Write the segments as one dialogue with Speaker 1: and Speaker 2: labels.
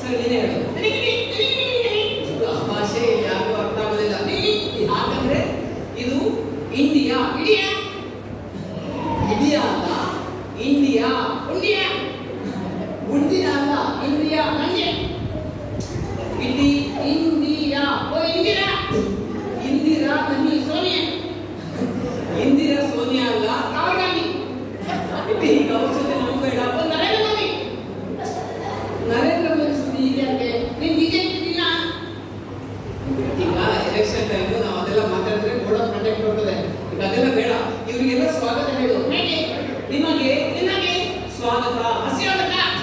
Speaker 1: ಸರಿ ನೀನೇ ಹೇಳು ಆ ಭಾಷೆ ಯಾರಿಗೂ ಅರ್ಥ ಆಗೋದಿಲ್ಲ ಯಾಕಂದ್ರೆ ಇದು ಇಂಡಿಯಾ ಇಂಡಿಯಾ ಇಂಡಿಯಾ ಅಲ್ಲ ಇಂಡಿಯಾ ಇಂಡಿಯಾ ಇಂಡಿಯಾ ಅಲ್ಲ ಇಂಡಿಯಾ ನಂಗೆ ಇಡೀ ಇಂಡಿಯಾ ಓ ಇಂದಿರಾ ಇಂದಿರಾ ನನ್ನಿ ಸೋನಿಯಾ ಇಂದಿರಾ ಸೋನಿಯಾ ಅಲ್ಲ ರಾಹುಲ್ ಗಾಂಧಿ ಇಡೀ ಔಷಧಿ ನಮ್ಗೆ ಬೇಡ ಓ ನರೇಂದ್ರ ಮೋದಿ ನರೇಂದ್ರ ಮೋದಿ ಸುದ್ದಿ ಹೀಗೆ ಯಾಕೆ ನೀನ್ ಬಿಜೆಪಿ ಇಲ್ಲ ಈಗ ಎಲೆಕ್ಷನ್ ಟೈಮ್ ನಾವು ಅದೆಲ್ಲ ಮಾತಾಡಿದ್ರೆ ಬೋರ್ಡ್ ಆಫ್ ಕಂಡಕ್ಟ್ ಹೋಗ್ತದೆ ಈಗ ಅದೆಲ್ಲ ಬೇಡ ಇವರಿಗೆಲ್ಲ ಸ್ವಾಗತ ಹೇಳು ಹೇಗೆ ನಿಮಗೆ ನಿಮಗೆ ಸ್ವಾಗತ ಹಸಿವಾಗತ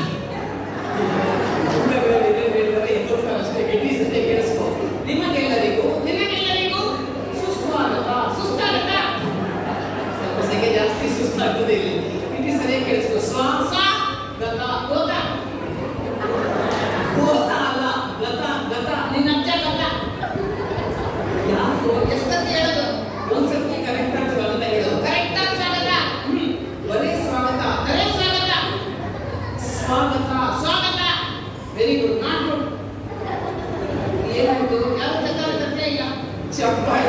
Speaker 1: ಅಷ್ಟೇ ಗಟ್ಟಿ ಸದ್ಯ ಕೇಳಿಸ್ಕೊ ನಿಮಗೆಲ್ಲರಿಗೂ ನಿಮಗೆಲ್ಲರಿಗೂ ಸುಸ್ವಾಗತ ಸುಸ್ತಾಗತ ಸ್ವಲ್ಪ ಸೆಕೆ ಜಾಸ್ತಿ ಸುಸ್ತಾಗ್ತದೆ ಇಲ್ಲಿ ಗಟ್ಟಿ ಸರಿಯಾಗಿ ಕೇಳಿಸ್ಕೊ ಸ್ವಾ ಸ್ವಾ ಗತ ಗೋತ ಗೋತ ಅಲ್ಲ ಗತ ಗತ ನಿನ್ನ ಅಜ್ಜ ಗತ ಯಾಕೋ ಎಷ್ಟಂತ ಹೇಳೋದು ಒಂದ್ಸತಿ ಕರೆಕ್ಟ್ ಆಗಿ ಸ್ವಾಗತ ಹೇಳೋದು ಕರೆಕ್ಟ್ ಆಗಿ ಸ್ವಾಗತ ಹ್ಮ್ ಬರೇ ಸ್ವಾಗತ ಬರೇ ಸ್ವಾಗತ ಸ್ವಾಗತ ಸ್ವಾಗತ ವೆರಿ ಗುಡ್ ನಾಟ್ ಗುಡ್ ಏನಾಯ್ತು ಯಾರು ಚಕ್ಕಾರ ತಟ್ಟೆ ಇಲ್ಲ ಚಪ್ಪಾಳೆ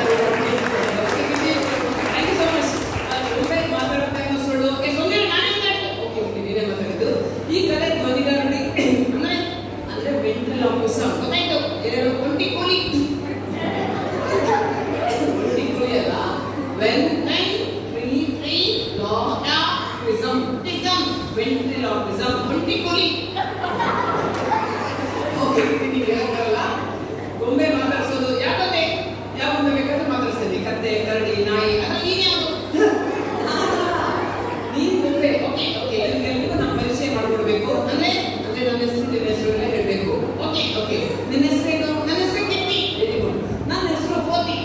Speaker 1: thank you so much Mumbai ಮಾತಾಡ್ತಾ ಇರೋ ಸುಳ್ಳು ಓಕೆ ಸುಮ್ಮನೆ ನಾನೇ ಓಕೆ ಓಕೆ ನೀನೇ ಮಾತಾಡಿದ್ದು ಈ ಕಲೆ ಧ್ವನಿಗಾರಡಿ ಅಂದ್ರೆ ಅಂದ್ರೆ ಮೆಂಟಲ್ ಆಫೀಸರ್ ಗೊತ್ತಾಯ್ತು ಎರಡು ಒಂಟಿ ಕೂಲಿ ಒಂಟಿ ಕೂಲಿ ಅಲ್ಲ ವೆನ್ ವೆನ್ ಟ್ರೀ ಟ್ರೀ ಲಾ ಲಾ ಪ್ರಿಸಮ್ ಪ್ರಿಸಮ್ ವೆಂಟ್ರಿಲ್ ಆಫೀಸರ್ ಒಂಟಿ ಕೂಲಿ ಓಕೆ ನೀವು ಹೇಳೋಕ್ಕಲ್ಲ ಗೊಂಬೆ ಮಾತಾಡ್ಸೋದು ಯಾಕಂದ್ರೆ ಯಾವಂತ ಬೇಕಾದ್ರೂ ಮಾತಾಡ್ಸ್ತೀನಿ ಕತ್ತೆ ಕರಡಿ ನಾಯಿ ಅದ್ರ ನೀನ್ ಯಾವುದು ನೀನ್ ಗೊಂಬೆ ಓಕೆ ಓಕೆ ನಿಮ್ಗೆಲ್ರಿಗೂ ನಾವು ಪರಿಚಯ ಮಾಡ್ಕೊಡ್ಬೇಕು ಅಂದ್ರೆ ಅಂದ್ರೆ ನನ್ನ ಹೆಸರು ನಿನ್ನ ಹೆಸರು ಎಲ್ಲ ಹೇಳ್ಬೇಕು ಓಕೆ ಓಕೆ ನಿನ್ನ ಹೆಸರೇನು ನನ್ನ ಹೆಸರು ಕಿತ್ತಿ ವೆರಿ ಗುಡ್ ನನ್ನ ಹೆಸರು ಕೋತಿ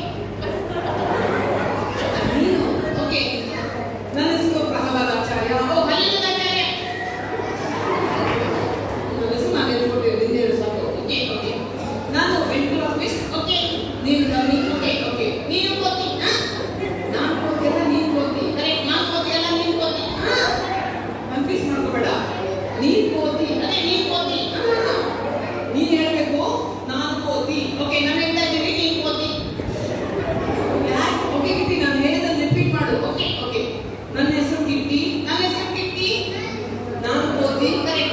Speaker 1: ನೀನು ಓಕೆ ನನ್ನ ಹೆಸರು ಪ್ರಹ್ಲಾದ ಆಚಾರ್ಯ ಓ ಹಲ್ಲಿನ ಆಚಾರ್ಯ ನನ್ನ ಹೆಸರು ನಾನು ಹೇಳ್ಕೊಟ್ಟಿರೋದು ಹಿಂದೆ ಹೇಳು ಸಾಕು ಓಕೆ ಓಕೆ ನಾನು ವೆಂಟ್ರಲ್ ಆಫೀಸ್ ಓಕೆ ನೀನು ಡಮ್ಮಿ ಓಕೆ ಓಕೆ ನೀನು ಕೋತಿ ಹಾ ನಾನು ಕೋತಿ ಅಲ್ಲ ನೀನು ಕೋತಿ ಕರೆಕ್ಟ್ ನಾನು ಕೋತಿ ಅಲ್ಲ ನೀನು ಕೋತಿ ಹಾ ಕನ್ಫ್ಯೂಸ್ ಮಾಡ್ಕೋಬೇಡ ನೀನ್ ಕೋತಿ ಅದೇ ನೀನ್ ಕೋತಿ ಹಾ. ನೀನ್ ಹೇಳ್ಬೇಕು ನಾನು ಕೋತಿ ಓಕೆ ನಾನು ಹೇಳ್ತಾ ಇದ್ದೀನಿ ನೀನ್ ಕೋತಿ ಯಾಕೆ ಓಕೆ ಕಿಟ್ಟಿ ನಾನು ಹೇಳಿದ್ದನ್ನು ರಿಪೀಟ್ ಮಾಡು ಓಕೆ ಓಕೆ ನನ್ನ ಹೆಸರು ಕಿಟ್ಟಿ ನನ್ನ ಹೆಸರು ಕಿಟ್ಟಿ ನಾನು ಕೋತಿ ಕರೆಕ್ಟ್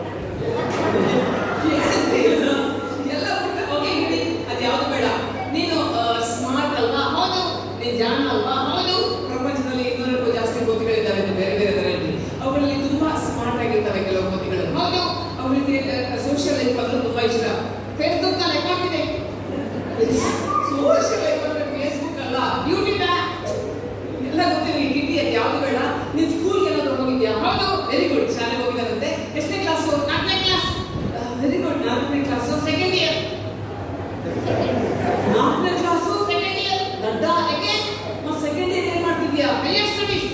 Speaker 1: ಎಲ್ಲ ಬಿಟ್ಟು ಓಕೆ ಹೇಳಿ ಅದು ಯಾವುದು ಬೇಡ ನೀನು ಸ್ಮಾರ್ಟ್ ಅಲ್ವಾ ಹೌದು ನೀನು ಜಾಣ ಅಲ್ವಾ ಹೌದು ಪ್ರಪಂಚದಲ್ಲಿ ಇನ್ನೂರಕ್ಕೂ ಜಾಸ್ತಿ ಕೋತಿಗಳಿದ್ದಾವೆ ಇದು ಬೇರೆ ಬೇರೆ ತರಹದಲ್ಲಿ ಅವುಗಳಲ್ಲಿ ತುಂಬಾ ಸ್ಮಾರ್ಟ್ ಆಗಿರ್ತವೆ ಕೆಲವು ಕೋತಿಗಳು ಹೌದು ಅವರಿಗೆ ಸೋಷಿಯಲ್ ಲೈಫ್ ಅಂದ್ರೆ ತುಂಬಾ ಇಷ್ಟ ಫೇಸ್ಬುಕ್ ನಲ್ಲಿ ಅಕೌಂಟ್ ಇದೆ ಸೋಷಿಯಲ್ ಲೈಫ್ ಅಂದ್ರೆ ಫೇಸ್ಬುಕ್ ಅಲ್ಲ ಯೂಟ್ಯೂಬ್ ಎಲ್ಲ ಗೊತ್ತಿಲ್ಲ ಕಿಟಿ ಅದು ಯಾವುದು ಬೇಡ ನೀನ್ ಸ್ಕೂಲ್ಗೆ ಏನಾದ್ರು ಹೋಗಿದ್ಯಾ ಹೌದು ವೆರಿ ಗುಡ್ ಶಾಲೆಗೆ ಹೋಗಿದ್ದಾರಂತೆ ಎಷ್ಟನೇ ಕ್ಲಾಸು ನಾಲ್ಕನೇ ಕ್ಲಾಸ್ ವೆರಿ ಗುಡ್ ನಾಲ್ಕನೇ ಕ್ಲಾಸು ಸೆಕೆಂಡ್ ಇಯರ್ ನಾಲ್ಕನೇ ಕ್ಲಾಸು ಸೆಕೆಂಡ್ ಇಯರ್ ದಡ್ಡ ಯಾಕೆ ಸೆಕೆಂಡ್ ಇಯರ್ ಏನ್ ಮಾಡ್ತಿದ್ಯಾ ಹೈಯರ್ ಸ್ಟಡೀಸ್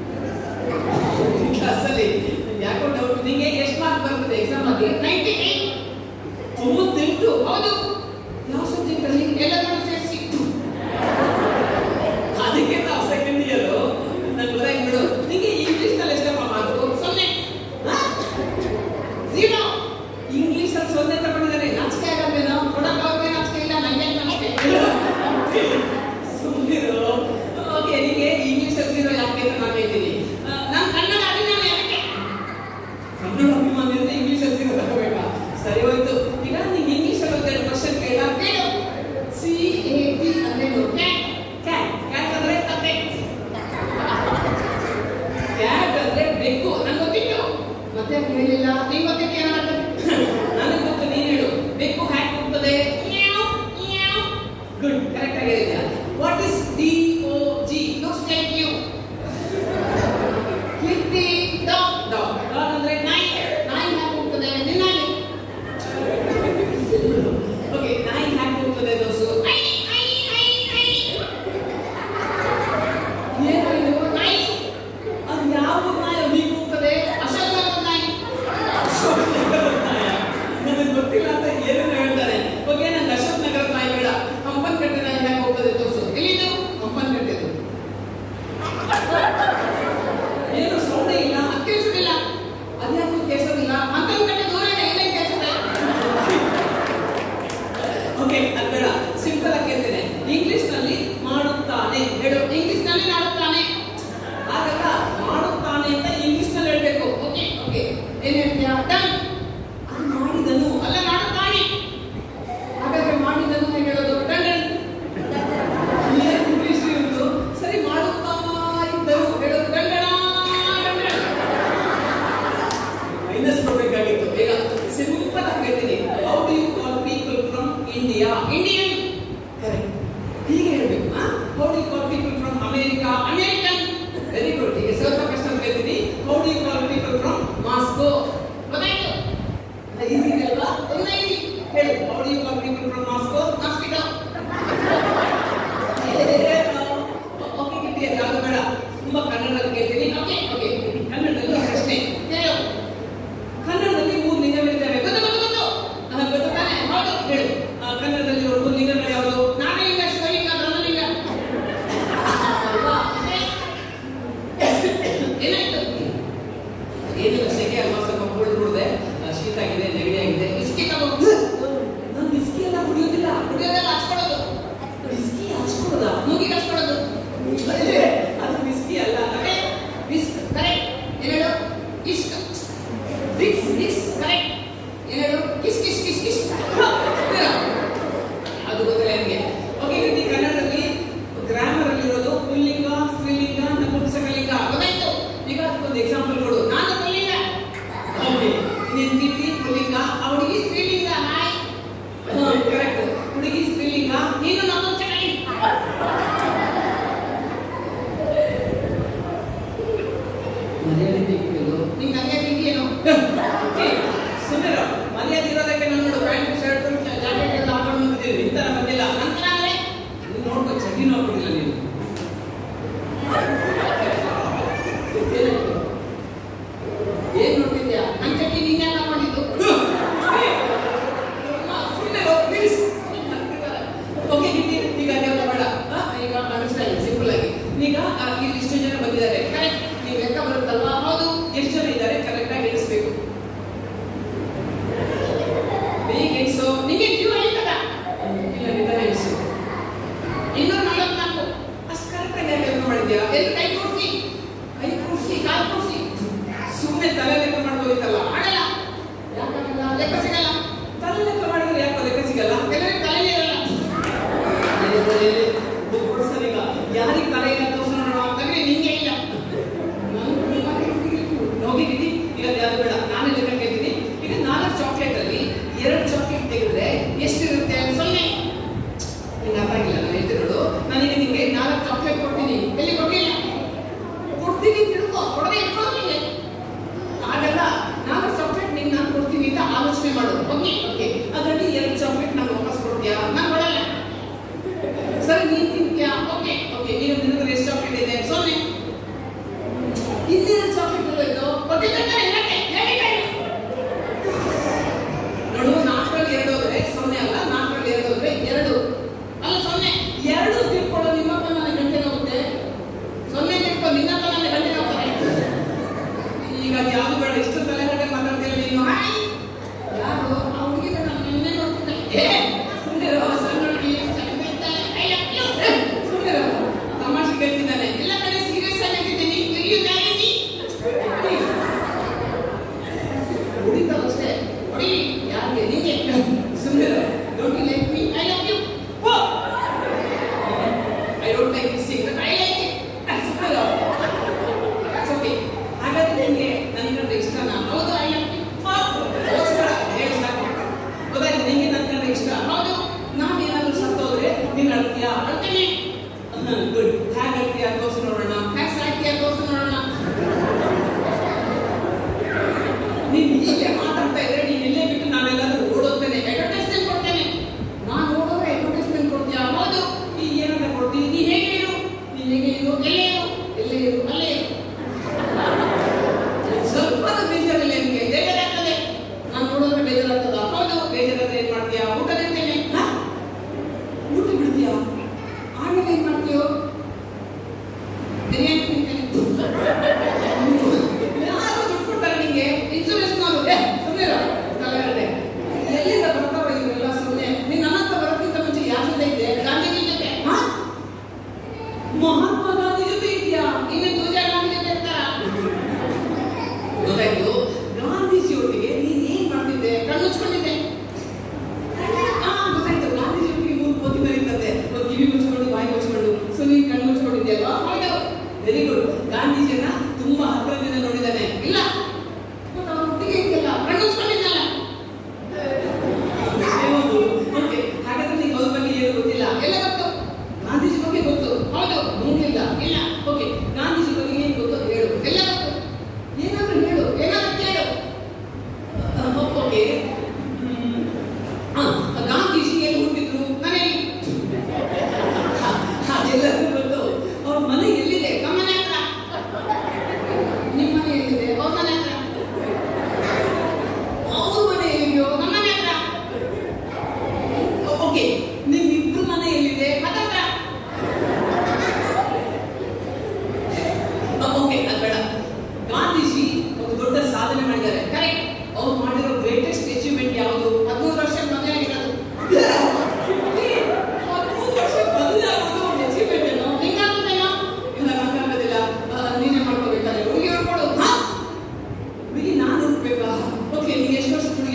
Speaker 1: ಕ್ಲಾಸಲ್ಲಿ ಯಾಕೋ ಡೌಟ್ ನಿಂಗೆ ಎಷ್ಟು ಮಾರ್ಕ್ ಬರ್ತದೆ ಎಕ್ಸಾಮ್ ಅಲ್ಲಿ ನೈಂಟಿ ಏಟ್ ತೊಂಬತ್ತೆಂಟು ಹೌದು ಯಾವ ಸಬ್ಜೆಕ್ಟ್ ಅಲ್ಲಿ ಎಲ್ಲದರಲ್ಲೂ ಸೇರಿಸಿ ಅದಕ್ಕೆ ನಾವು ಸೆಕೆಂಡ್ ಇಯರ್ ನಂಗೆ ಗೊತ್ತಾಯ್ತು ಬಿಡು ನಿಂಗೆ ಇಂಗ್ಲಿಷ್ ನಲ್ಲಿ ಎಷ್ಟಪ್ಪ ಮಾರ್ಕು ಸೊನ್ನೆ ಝೀರೋ ಇಂಗ್ಲಿಷ್ ಅಲ್ಲಿ ಸೊನ್ನೆ ತಗೊಂಡಿದ್ದಾರೆ ನಾಚಿಕೆ ಆಗಲ್ವೇನೋ ಕೊಡಕ್ ಅವ್ರಿಗೆ ನಾಚಿಕೆ ಇಲ್ಲ ನಂಗೆ ನಾಚಿಕೆ ಸುಮ್ಮನಿರು ಓಕೆ ನಿಮಗೆ ಇಂಗ್ಲಿಷ್ ಅಲ್ಲಿ ಝೀರೋ ಯಾಕೆ ಅಂತ ನಾನು ಹೇಳ್ತೀನಿ ನಾನು ಕನ್ನಡ ಅಭಿಮಾನ ಯಾಕೆ ಕನ್ನಡ ಅಭಿಮಾನಿ ಅಂದ್ರೆ ಇಂಗ್ಲಿಷ್ ಅಲ್ಲಿ ಝೀರೋ ತಗೋಬೇಕಾ ಸರಿ ಹೋಯ್ತು ಈಗ ನಿಂಗೆ ಇಂಗ್ಲಿಷ್ ಅಲ್ಲಿ ಒಂದೆರಡು ಕ್ವಶನ್ ಕೇಳ ಕೇಳು ಸಿ ಎ ಟಿ ಅಂದ್ರೇನು ಕ್ಯಾಟ್ ಕ್ಯಾಟ್ ಕ್ಯಾಟ್ ಅಂದ್ರೆ ಕತ್ತೆ ಕ್ಯಾಟ್ ಅಂದ್ರೆ ಬೆಕ್ಕು ನಂಗೆ ಗೊತ್ತಿತ್ತು ಮತ್ತೆ ಯಾಕೆ ಹೇಳಿಲ್ಲ ನೀನ್ ಗೊತ್ತಿತ್ತು ಏನಾಗುತ್ತೆ ನನಗೆ ಗೊತ್ತು ನೀನ್ ಹೇಳು ಬೆಕ್ಕು ಹ್ಯಾಕ್ ಹೋಗ್ತದೆ ಗುಡ್ ಕರೆಕ್ಟ್ ಆಗಿ ಹೇಳಿದ್ಯಾ what is D O G looks like you Kitty dog dog dog ಅಂದ್ರೆ ನಾಯಿ ನಾಯಿ ಹ್ಯಾಕ್ ಹೋಗ್ತದೆ ನಿನ್ನ ಓಕೆ ನಾಯಿ ಹ್ಯಾಕ್ ಹೋಗ್ತದೆ ದೋಸು ಐ ಐ ಐ ಐ ಏನು ಇದು ನಾಯಿ ಅದು ಯಾವ ನಾಯಿ ಹೀಗೆ ಹೋಗ್ತದೆ ಅಶೋಕ ನಾಯಿ ಅಶೋಕ ಏನ್ ಹೇಳ್ತೀಯಾ ಡನ್ ಅದು ಮಾಡಿದನು ಅಲ್ಲ ಮಾಡುತ್ತಾನೆ ಹಾಗಾದ್ರೆ ಮಾಡಿದನು ಹೇಗೆ ಹೇಳೋದು ಡನ್ ಡನ್ ಅಲ್ಲೇ ಇಂಗ್ಲಿಷ್ ಇರುವುದು ಸರಿ ಮಾಡುತ್ತಾ ಇದ್ದರು ಹೇಳೋದು ಡನ್ ಡಣ ಡನ್ ಡಣ. ಮೈನಸ್ ಕೊಡ್ಬೇಕಾಗಿತ್ತು ಬೇಗ ಸಿಂಪಲ್ ಆಗಿ ಹೇಳ್ತೀನಿ how do you call people from India Indian correct ಹೀಗೆ ಹೇಳ್ಬೇಕು how do you call people from America American very good ಈಗ ಸ್ವಲ್ಪ ಕಷ್ಟ ಅಂತ ಹೇಳ್ತೀನಿ how do you call people from Moscow ಗೊತ್ತಾಯ್ತು ಈಸಿ ಅಲ್ವಾ ತುಂಬ ಈಸಿ ಹೇಳು how do you call people from Moscow mosquito okay Kitty ಯಾವುದು ಬೇಡ ತುಂಬಾ ಕನ್ನಡದಲ್ಲಿ ಕೇಳ್ತೀನಿ ಓಕೆ ಓಕೆ ಕನ್ನಡದಲ್ಲಿ ಒಂದು ಪ್ರಶ್ನೆ ಹೇಳು ಕನ್ನಡದಲ್ಲಿ ಮೂರು ಲಿಂಗಗಳಿದ್ದಾವೆ ಗೊತ್ತು ಗೊತ್ತು ಗೊತ್ತು ಆ, ಗೊತ್ತು ತಾನೆ ಹೌದು ಹೇಳು ಆ, ಕನ್ನಡದಲ್ಲಿ ಇರೋ ಮೂರು ಲಿಂಗಗಳು ಯಾವುದು ನಾಗಲಿಂಗ ಶಿವಲಿಂಗ ಧರ್ಮಲಿಂಗ ಅಲ್ವಾ? ಮತ್ತೆ? ಏನಾಯ್ತು ಏನಿಲ್ಲ ಸೆಕೆ ಅಲ್ವಾ ಸ್ವಲ್ಪ ಕೋಲ್ಡ್ ನೋಡಿದೆ ಶೀತ ಆಗಿದೆ ನೆಗಡಿ ಆಗಿದೆ ಬಿಸ್ಕಿ ತಗೋ ನಾನು ಬಿಸ್ಕಿ ಎಲ್ಲ ಕುಡಿಯೋದಿಲ್ಲ ಕುಡಿಯೋದೆಲ್ಲ ಹಚ್ಕೊಳ್ಳೋದು ಬಿಸ್ಕಿ ಹಚ್ಕೊಳ್ಳೋದ ಮೂಗಿಗೆ ಹಚ್ಕೊಳ್ಳೋದು ಅಲ್ಲೇ, ಅದು ಬಿಸ್ಕಿ ಅಲ್ಲ ಅದೇ ಬಿಸ್ ಕರೆಕ್ಟ್ ಏನು ಹೇಳು ಇಷ್ಟ ಬಿಕ್ಸ್ ಬಿಕ್ಸ್ ಕರೆಕ್ಟ್ ಏನು ಹೇಳು ಕಿಸ್ ಕಿಸ್ ಕಿಸ್ ಕಿಸ್ ಅದು ಗೊತ್ತಿಲ್ಲ ನಿಮಗೆ ಓಕೆ ಇಲ್ಲಿ ಕನ್ನಡದಲ್ಲಿ ಗ್ರಾಮರ್ ಅಲ್ಲಿರೋದು ಪುಲ್ಲಿಂಗ ಸ್ತ್ರೀಲಿಂಗ ನಪುಂಸಕಲಿಂಗ ಗೊತ್ತಾಯ್ತು ಈಗ ಅದಕ್ಕೊಂದು ಎಕ್ಸಾಂಪಲ್ ಕೊಡು ನಾನು ಪುಲ್ಲಿಂಗ ಓಕೆ ನಿನ್ ತಿಂಡಿ ಪುಲ್ಲಿಂಗ ಆ ಹುಡುಗಿ ಸ್ತ್ರೀಲಿಂಗ ಹಾಯ್ ಕರೆಕ್ಟ್ ಹುಡುಗಿ ಸ್ತ್ರೀಲಿಂಗ ನೀನು ನಪುಂಸಕಲಿಂಗ ಮರ್ಯಾದೆ ಬೇಕು ನಿಂಗೆ ಹಂಗೆ ತಿಂಡಿಯೇನು ಸುಮ್ಮನೆ ಮರ್ಯಾದೆ ಇರೋದಕ್ಕೆ ನಾನು ನೋಡು ಪ್ಯಾಂಟ್ ಶರ್ಟ್ ಜಾಕೆಟ್ ಎಲ್ಲ ಹಾಕೊಂಡು ಬಂದಿದ್ದೀವಿ ಇಂತರ ಬಂದಿಲ್ಲ ನಂತರ ಅಂದ್ರೆ ನೀನು ನೋಡ್ಕೊ ಚಡ್ಡಿ ನೋಡ್ಕೊಂಡಿಲ್ಲ ನೀನು ಏನಾಯ್ತು? ಏನ್ ನೋಡ್ತಿದ್ಯಾ ನನ್ ಚಡ್ಡಿ ನೀನ್ ಯಾಕೆ ಹಾಕೊಂಡಿದ್ದು ಸುಮ್ಮನೆ ಪ್ಲೀಸ್ ಓಕೆ ಈಗ ಅದ್ಯಾವ್ದು ಬೇಡ ಆ, ಈಗ ಅನಿಸ್ತಾ ಸಿಂಪಲ್ ಆಗಿ ಈಗ ಆ, ಇಲ್ಲಿ ಇಷ್ಟು ಜನ ಬಂದಿದ್ದಾರೆ ಕರೆಕ್ಟ್ ನೀವು ಲೆಕ್ಕ ಬರುತ್ತಲ್ವಾ ಹೌದು ಎಷ್ಟು ಜನ ಇದ್ದಾರೆ ಕರೆಕ್ಟ್ ಆಗಿ ಎಣಿಸ್ಬೇಕು ಬೇಗ ಎಣಿಸು ನಿಮಗೆ ಕ್ಯೂ ಆಯ್ತದ ಇಲ್ಲ ನಿಧಾನ ಎಣಿಸು ಇನ್ನೂರ ನಲವತ್ನಾಲ್ಕು ಅಷ್ಟು ಕರೆಕ್ಟ್ ಆಗಿ ಯಾಕೆ ಲೆಕ್ಕ ಮಾಡಿದ್ಯಾ ಎಲ್ಲಿ ಕೈ ಕೊಡ್ಸಿ ಕೈ ಕೊಡ್ಸಿ ಕಾಲು ಕೊಡ್ಸಿ ಸುಮ್ಮನೆ ತಲೆ ಲೆಕ್ಕ ಮಾಡ್ಬೋದಿತ್ತಲ್ಲ ಆಗಲ್ಲ ಯಾಕಂದ್ರೆ ಲೆಕ್ಕ ಸಿಗಲ್ಲ ತಲೆ ಲೆಕ್ಕ ಮಾಡಿದ್ರೆ ಯಾಕೆ ಲೆಕ್ಕ ಸಿಗಲ್ಲ ಕೆಲವರಿಗೆ ತಲೆನೇ ಇರಲ್ಲ ಯಾರಿಗೆ ತಲೆ ಇಲ್ಲ ತೋರ್ಸೋಣ ಅಂತಂದ್ರೆ ನಿಂಗೆ ಇಲ್ಲ ಹೋಗಿ ಗಿಟ್ಟಿ ಈಗ ಯಾರು ಬೇಡ ನಾನೇ ಲೆಕ್ಕ ಕೇಳ್ತೀನಿ ಈಗ ನಾಲ್ಕು ಚಾಕ್ಲೇಟ್ ಅಲ್ಲಿ ಎರಡು ಚಾಕ್ಲೇಟ್ ತೆಗೆದ್ರೆ ಎಷ್ಟಿರುತ್ತೆ ಸೊನ್ನೆ ನಿಂಗೆ ಅರ್ಥ ಆಗಿಲ್ಲ ನಾನು ಹೇಳ್ತೀನಿ ನೋಡು ನಾನೀಗ ನಿಂಗೆ ನಾಲ್ಕು ಚಾಕ್ಲೇಟ್ ಕೊಡ್ತೀನಿ ಎಲ್ಲಿ ಕೊಡ್ಲಿಲ್ಲ ಕೊಡ್ತೀನಿ ತಿಳ್ಕೊ ಕೊಡದೆ ಇಟ್ಕೊಳ್ಳೋ ನಿಂಗೆ ಆಗಲ್ಲ ನಾಲ್ಕು ಚಾಕ್ಲೇಟ್ ನಿಂಗೆ ನಾನು ಕೊಡ್ತೀನಿ ಅಂತ ಆಲೋಚನೆ ಮಾಡು ಓಕೆ ಓಕೆ ಅದರಲ್ಲಿ ಎರಡು ಚಾಕ್ಲೇಟ್ ನಾನು ವಾಪಸ್ ಕೊಡ್ತೀಯಾ ನಾನು ಕೊಡಲ್ಲ ಸರಿ ನೀನ್ ತಿಂತ್ಯಾ ಓಕೆ ಓಕೆ ಈಗ ನಿನಗೆ ಎಷ್ಟು ಚಾಕ್ಲೇಟ್ ಇದೆ ಸೊನ್ನೆ ಇನ್ನೇನು ಚಾಕ್ಲೇಟ್ ಇರಬೇಕು ಕೊಟ್ಟಿದ್ದಂತ ಎಲ್ಲಕ್ಕೆ ಹೇಳಿಕೆ ನೋಡು ನಾಲ್ಕರಲ್ಲಿ ಎರಡು ಹೋದ್ರೆ ಸೊನ್ನೆ ಅಲ್ಲ ನಾಲ್ಕರಲ್ಲಿ ಎರಡು ಹೋದ್ರೆ ಎರಡು ಅಲ್ಲ ಸೊನ್ನೆ ಎರಡು ತಿಳ್ಕೊಳ್ಳೋ ನಿಮ್ಮಪ್ಪ ನನ್ನ ಗಂಟೆ ಹೋಗುತ್ತೆ ಸೊನ್ನೆ ತಿಳ್ಕೊ ನಿನ್ನಪ್ಪ ನನ್ನ ಗಂಟೆ ಹೋಗ್ತಾರೆ ಈಗ ಅದು ಯಾವುದು ಬೇಡ ಎಷ್ಟು ತಲೆ ಗಂಟೆ ಮಾತಾಡ್ತೀಯ ನೀನು ಹಾಯ್ ಯಾರು ಆ ಹುಡುಗಿ ನನ್ನ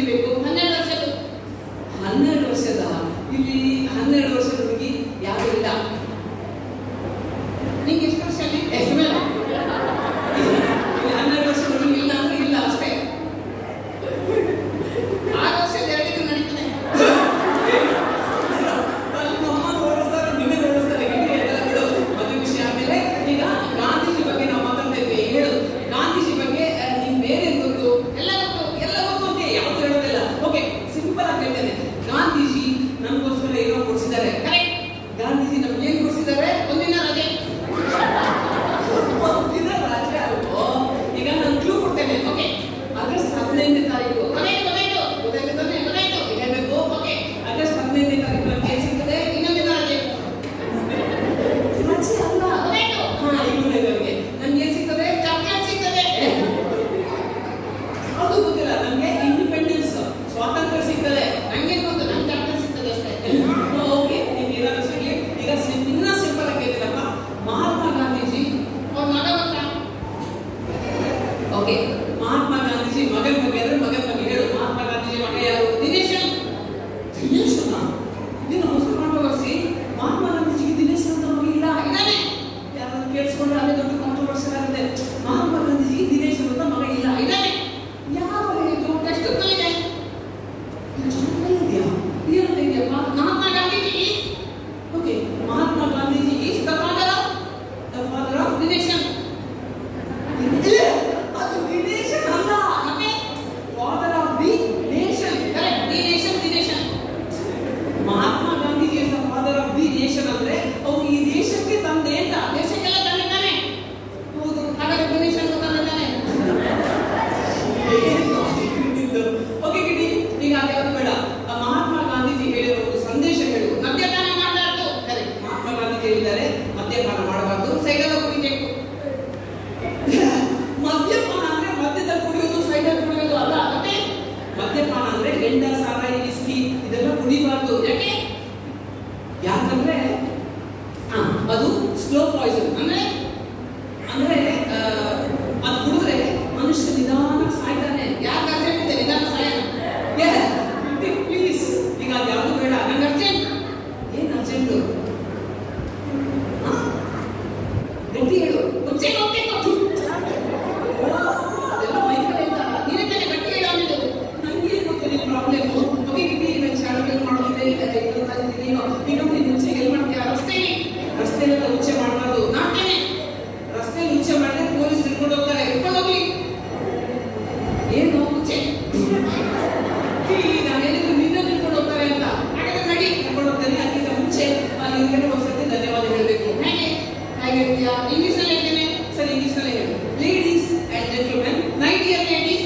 Speaker 1: ಹುಡುಗಿ ಬೇಕು ಹನ್ನೆರಡು ವರ್ಷದ ಹನ್ನೆರಡು ವರ್ಷದ ಇಲ್ಲಿ ಹನ್ನೆರಡು ವರ್ಷದ ಹುಡುಗಿ ಯಾರು ಇಲ್ಲ ನಿಂಗೆ ಎಷ್ಟು ವರ್ಷ ಎಷ್ಟು ಮೇಲೆ ಇಲ್ಲಿ ಹನ್ನೆರಡು ವರ್ಷದ ಹುಡುಗಿ ಇಲ್ಲ ಅಂದ್ರೆ ಇಲ್ಲ ಅಷ್ಟೇ ಆರು ವರ್ಷದ ಎರಡಿಗೂ ನಡೀತದೆ ಅಲ್ಲಿ ನಮ್ಮನ್ನ ಓಡಿಸ್ತಾರೆ, ನಿನ್ನೆ ಓಡಿಸ್ತಾರೆ. ಹೀಗೆ ಎಲ್ಲ ಬಿಡು. ಮದುವೆ ವಿಷಯ ಆದ್ಮೇಲೆ ಈಗ ಗಾಂಧೀಜಿ ಬಗ್ಗೆ ನಾವು ಮಾತಾಡ್ತಾ ಇದ್ವಿ ಹೇಳು ಗಾಂಧೀಜಿ ಬಗ್ಗೆ ಆ, ನಿಂಗೆ ಬೇರೆ ಗೊತ್ತು ಎಲ್ಲ ಗೊತ್ತು ಎಲ್ಲ ಗೊತ್ತು ಅಂತ ಯಾವ್ದು ಹೇಳೋದಿಲ್ಲ ಓಕೆ ಸಿಂಪಲ್ ಆಗಿ ಹೇಳ್ತೇನೆ ಗಾಂಧೀಜಿ ನಮಗೋಸ್ಕರ ಏನೋ ಕೊಡಿಸಿದ್ದಾರೆ ಕರೆಕ್ಟ್ ಗಾಂಧೀಜಿ ನಮ್ಗೆ ಏನ್ ಕೊಡಿಸಿದ್ದಾರೆ ಒಂದಿನ ರಜೆ ಒಂದಿನ ರಜೆ ಅಲ್ವೋ ಈಗ ನಾನು ಕ್ಲೂ ಕೊಡ್ತೇನೆ ಓಕೆ ಆಗಸ್ಟ್ ಹದಿನೈದನೇ ತಾರೀಕು ಗೊತ್ತಾಯ್ತು ಗೊತ್ತಾಯ್ತು ಗೊತ್ತಾಯ್ತು ತಾನೇ ಗೊತ್ತಾಯ್ತು ಈಗ ಹೇಳ್ಬೇಕು ಓಕೆ ಆಗಸ್ಟ್ ಹದಿನೈದನೇ ತಾರೀಕು ನಮ್ಗೆ ಏನ್ ಸಿಗ್ತದೆ ಇನ್ನೊಂದಿನ ರಜೆ ರಜೆ ಅಲ್ಲ ಗೊತ್ತಾಯ್ತು ಹಾ ಈಗ ಗೊತ್ತಾಯ್ತು ಅವ್ರಿಗೆ ನಮ್ಗೆ ಏನ್ ಸಿಗ್ತದೆ ಚಾಕ್ಲೇಟ್ ಸಿಗ್ತದೆ ಯಾವುದು ಗೊತ್ತಿಲ್ಲ ನಮ್ಗೆ ಇಂಡಿಪೆಂಡೆನ್ಸ್ ಸ್ವಾತಂತ್ರ್ಯ ಸಿಗ್ತದೆ ನಂಗೆ ಗೊತ್ತು ನಂಗೆ ಚಾಕ್ಲೇಟ್ ಸಿಗ್ತದೆ ಅಷ್ಟೇ ಓಕೆ ನಿಮ್ಗೆ ಏನಾದ್ರು ಸಿಗ್ಲಿ ಈಗ ಸಿಂ- ಇನ್ನ ಸಿಂಪಲ್ ಆಗಿ ಹೇಳ್ತೀನಪ್ಪ ಮಹಾತ್ಮ ಗಾಂಧೀಜಿ ಅವ್ರ ಮಗ ಗೊತ್ತಾ ಓಕೆ ಮಹಾತ್ಮ ಗಾಂಧೀಜಿ ಮಗನ ಬಗ್ಗೆ ಅಂದ್ರೆ ಮಗನ ಬಗ್ಗೆ ಹೇಳು ಮಹಾತ್ಮ ಗಾಂಧೀಜಿ ಮಗ ಯಾರು ದಿನೇಶನ್ ದಿನೇಶನ ಇದನ್ನ ಮುಸಲ್ಮಾನವರ್ಸಿ ಮಹಾತ್ಮ ಗಾಂಧೀಜಿಗೆ ದಿನೇಶ್ ಅಂತ ಮಗ ಇಲ್ಲ ಇದ್ದಾನೆ ಯಾರಾದ್ರೂ ಕೇಳಿಸ್ಕೊಂಡ್ರೆ ಅದೇ ದೊಡ್ಡ ಕಾಂಟ್ರವರ್ಷನ್ ಆಗುತ್ತೆ ಮಹಾತ್ಮ ಗಾಂಧೀಜಿಗೆ ದಿನೇಶ್ ಅಂತ ಮಗ ಇಲ್ಲ ಇದ್ದಾನೆ ಯಾವ ಹೇಳಿದ್ರು ಟೆಕ್ಸ್ಟ್ ಇದೆ ಇದೆಯಾ ಏನಂತ ಇದೆಯಪ್ಪ Mahatma Gandhiji okay Mahatma Gandhiji is the father of the father of the nation ಅದು ದಿ ನೇಷನ್ ಅಲ್ಲ ಮತ್ತೆ father of the nation correct the nation the nation Mahatma Gandhiji is the father of the nation ಅಂದ್ರೆ ಅವ್ರು ಈ ದೇಶಕ್ಕೆ ತಂದೆ ಅಂತ ದೇಶಕ್ಕೆಲ್ಲ ತಂದೆ ತಾನೆ ಹೌದು ಹಾಗಾದ್ರೆ ದಿ ನೇಷನ್ ತಂದೆ ತಾನೆ ಓಕೆ ಕಿಟಿ ಈಗ ಅದ್ಯಾವುದು ಬೇಡ ಆ ಮಹಾತ್ಮ ಗಾಂಧೀಜಿ ಹೇಳಿರೋ ಒಂದು ಸಂದೇಶ ಹೇಳು ಮದ್ಯಪಾನ ಮಾಡಬಾರ್ದು ಸರಿ ಮಹಾತ್ಮ ಗಾಂಧೀಜಿ ಹೇಳಿದ್ದಾರೆ ಮದ್ಯಪಾನ ಮಾಡಬಾರ್ದು ಸೈಡಲ್ಲಿ ಕುಡಿಬೇಕು ಮದ್ಯಪಾನ ಅಂದ್ರೆ ಮದ್ಯದಲ್ಲಿ ಕುಡಿಯೋದು ಸೈಡಲ್ಲಿ ಕುಡಿಯೋದು ಅಲ್ಲ ಮತ್ತೆ ಮದ್ಯಪಾನ ಅಂದ್ರೆ ಹೆಂಡ ಸಾರಾಯಿ ವಿಸ್ಕಿ ಇದೆಲ್ಲ ಕುಡಿಬಾರ್ದು ಯಾಕೆ ಯಾಕಂದ್ರೆ ಆ, ಅದು ಸ್ಲೋ ಪಾಯ್ಸನ್ ಅಂದ್ರೆ ಅಂದ್ರೆ ಆ, ಅದು ಕುಡಿದ್ರೆ ಮನುಷ್ಯ ನಿಧಾನ ಸಾಯ್ತಾನೆ ಯಾಕೆ ಅರ್ಜೆಂಟ್ ಇದೆ ನಿಧಾನ ಸಾಯನ ಪ್ಲೀಸ್ ಈಗ ಅದು ಯಾವುದು ಬೇಡ ನಂಗೆ ಅರ್ಜೆಂಟ್ ಏನ್ ಅರ್ಜೆಂಟು ಗಟ್ಟಿ ಹೇಳು ಮುಂಚೆ ಹೋಗ್ಬೇಕು ಅದೆಲ್ಲ ಮೈಕಲ್ ಅಂತ ನೀನೇ ತಾನೇ ಗಟ್ಟಿ ಹೇಳು ಅನ್ನೋದು ನಂಗೆ ಗೊತ್ತು ನಿನ್ ಪ್ರಾಬ್ಲಮ್ ಓಕೆ ಗಿಟ್ಟಿ ನಾನು ಶಾಲೆಗೆ ಮಾಡೋದಿದೆ ಈಗ ನೀನು ಮುಂಚೆ ಎಲ್ಲಿ ಮಾಡ್ತೀಯ ರಸ್ತೆಯಲ್ಲಿ ರಸ್ತೆಯಲ್ಲೆಲ್ಲ ಉಚ್ಚೆ ಮಾಡಬಾರ್ದು ನಾಟೇನೆ ರಸ್ತೆಯಲ್ಲಿ ಉಚ್ಚೆ ಮಾಡಿದ್ರೆ ಪೊಲೀಸ್ ಹಿಡ್ಕೊಂಡು ಹೋಗ್ತಾರೆ ಹಿಡ್ಕೊಂಡು ಹೋಗ್ಲಿ ಏನು ಉಚ್ಚೆ ನಾನು ಹೇಳಿದ್ದು ನಿನ್ನ ಹಿಡ್ಕೊಂಡು ಹೋಗ್ತಾರೆ ಅಂತ ಹಾಗಾದ್ರೆ ನಡಿ ಹಿಡ್ಕೊಂಡು ಹೋಗ್ತೇನೆ ಅದಕ್ಕಿಂತ ಮುಂಚೆ ಇವ್ರಿಗೆ ಒಂದ್ಸತಿ ಧನ್ಯವಾದ ಹೇಳಬೇಕು ಹೇಗೆ ಹೇಗೆ ಹೇಳ್ತೀಯಾ ಇಂಗ್ಲಿಷ್ ಅಲ್ಲಿ ಹೇಳ್ತೇನೆ ಸರಿ ಇಂಗ್ಲಿಷ್ ನಲ್ಲಿ ಹೇಳು ladies and gentlemen my dear ladies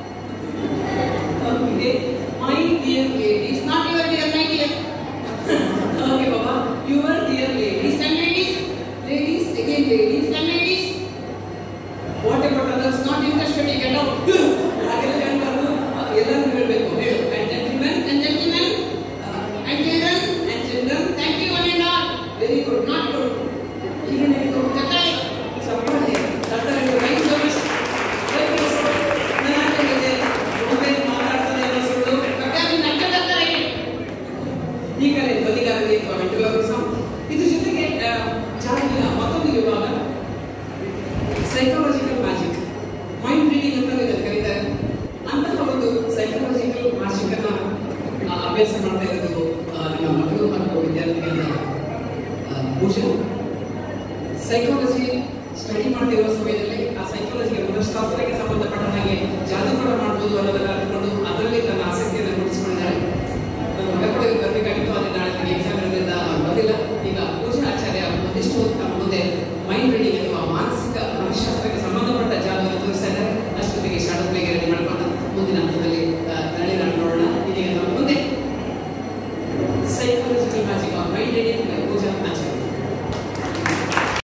Speaker 1: okay my dear ladies not your dear my dear okay ಬಾಬಾ your dear ladies and ladies ladies again ladies and ladies what about others not interested you get out ಹಾಗೆಲ್ಲ ಹೇಳ್ಬಾರ್ದು ಎಲ್ಲರೂ ಹೇಳಬೇಕು ಹೇಳು and gentlemen and gentlemen and children and children thank you one and all very good not good ಹೀಗೆ ತಕ್ಕಳೆ ಸಪ್ಪಾಳೆ ತಕ್ಕಳೆ right service ನಾನು ಹೇಳಿದೆ mobile ಮಾತಾಡ್ತಾರೆ ಅನ್ನೋ ಸುಳ್ಳು ಕಟ್ಟಾಗಿ ನಡ್ಕೊಂಡ್ಬರ್ತಾರೆ ಈಗ ಬದಿಗಾರರಿಗೆ ಅಥವಾ ವೆಂಟ್ರಲೋಗಿಸಂ ಇದ್ರ ಜೊತೆಗೆ ಆ, ಜಾಗಿನ ಮತ್ತೊಂದು ವಿಭಾಗ ಸೈಕಾಲಜಿಕಲ್ ಮ್ಯಾಜಿಕ್ ಮೈಂಡ್ ರೀಡಿಂಗ್ ಅಂತ ಇದನ್ನು ಕರೀತಾರೆ ಅಂತಹ ಒಂದು ಸೈಕಾಲಜಿಕಲ್ ಮ್ಯಾಜಿಕ್ ಅನ್ನ ಆ, ಅಭ್ಯಾಸ ಮಾಡ್ತಾ ಇರೋದು ಆ, ನಮ್ಮ ಮಕ್ಕಳು ಹಾಗೂ ವಿದ್ಯಾರ್ಥಿಗಳ ಆ, ಭೂಷಣ್ ಸೈಕಾಲಜಿ ಸ್ಟಡಿ ಮಾಡ್ತಿರುವ ಸಮಯದಲ್ಲಿ ಆ ಸೈಕಾಲಜಿಗೆ ಮನಃಶಾಸ್ತ್ರಕ್ಕೆ ಸಂಬಂಧಪಟ್ಟ ಹಾಗೆ ಜಾದು ಕೂಡ ಮಾಡ್ಬೋದು ಅನ್ನೋದನ್ನ ಅನ್ಕೊಂಡು ಅದರಲ್ಲಿ ತನ್ನ ಆಸಕ್ತಿಯನ್ನು ಮೂಡಿಸಿಕೊಂಡಿದ್ದಾಳೆ ನನ್ನ ಮಗ ಕೂಡ ಇಲ್ಲಿ ಬರಬೇಕಾಗಿತ್ತು ಆದರೆ ನಾಳೆ ನನಗೆ ಎಕ್ಸಾಮ್ ಇರೋದ್ರಿಂದ ಅವ್ನು ಬಂದಿಲ್ಲ ಈಗ ಪೂಜಾ ಆಚಾರ್ಯ ಒಂದಿಷ್ಟು ಹೊತ್ತು ನಮ್ಮ ಮುಂದೆ ಮೈಂಡ್ ರೀಡಿಂಗ್ ಅಥವಾ ಮಾನಸಿಕ ಮನಃಶಾಸ್ತ್ರಕ್ಕೆ ಸಂಬಂಧಪಟ್ಟ ಜಾಗವನ್ನು ತೋರಿಸ್ತಾ ಇದ್ದಾರೆ ಅಷ್ಟೊತ್ತಿಗೆ ಶಾಡೋ ಪ್ಲೇಗೆ ರೆಡಿ ಮಾಡ್ಕೊಂಡು ಮುಂದಿನ ಹಂತದಲ್ಲಿ ನಳಿ ನೋಡೋಣ ಇದೀಗ ನಮ್ಮ ಮುಂದೆ ಸೈಕಾಲಜಿಕಲ್ ಮ್ಯಾಜಿಕ್ ಮೈಂಡ್ ರೀಡಿಂಗ್